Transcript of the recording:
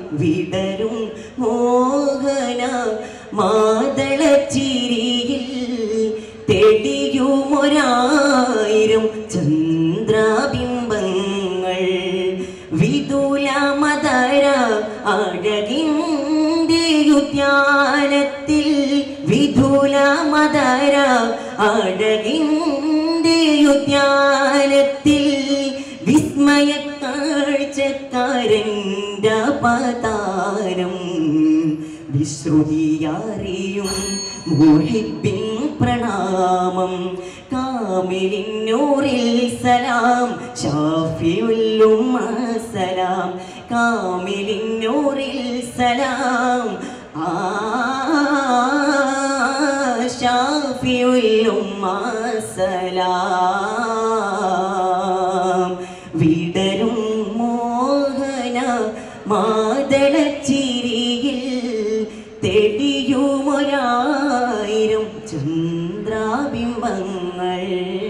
വിടരും മോഹന മാതളച്ചിരിയിൽ തെളിയുമൊരായിരം ചന്ദ്രബിംബങ്ങൾ വിദുല മദര അഴകിൻ്റെ ഉദ്യാനത്തിൽ വിദുല മദര അഴകിൻ്റെ ഉദ്യാനത്തിൽ വിസ്മയ കാഴ്ചക്കാരൻ്റെ പതാരം വിശ്രുതിയറിയും മുഹിബിൻ പ്രണാമം കാമിലിന്നൂറിൽ സലാം ഷാഫിയുല്ലും സലാം കാമിലിന്നൂറിൽ സലാം ആ ഷാഫിയുല്ലും സലാം വിടരും മോഹന മാതളച്ചിരിയിൽ തെളിയുമൊരായിരം ചന്ദ്രാബിംബങ്ങൾ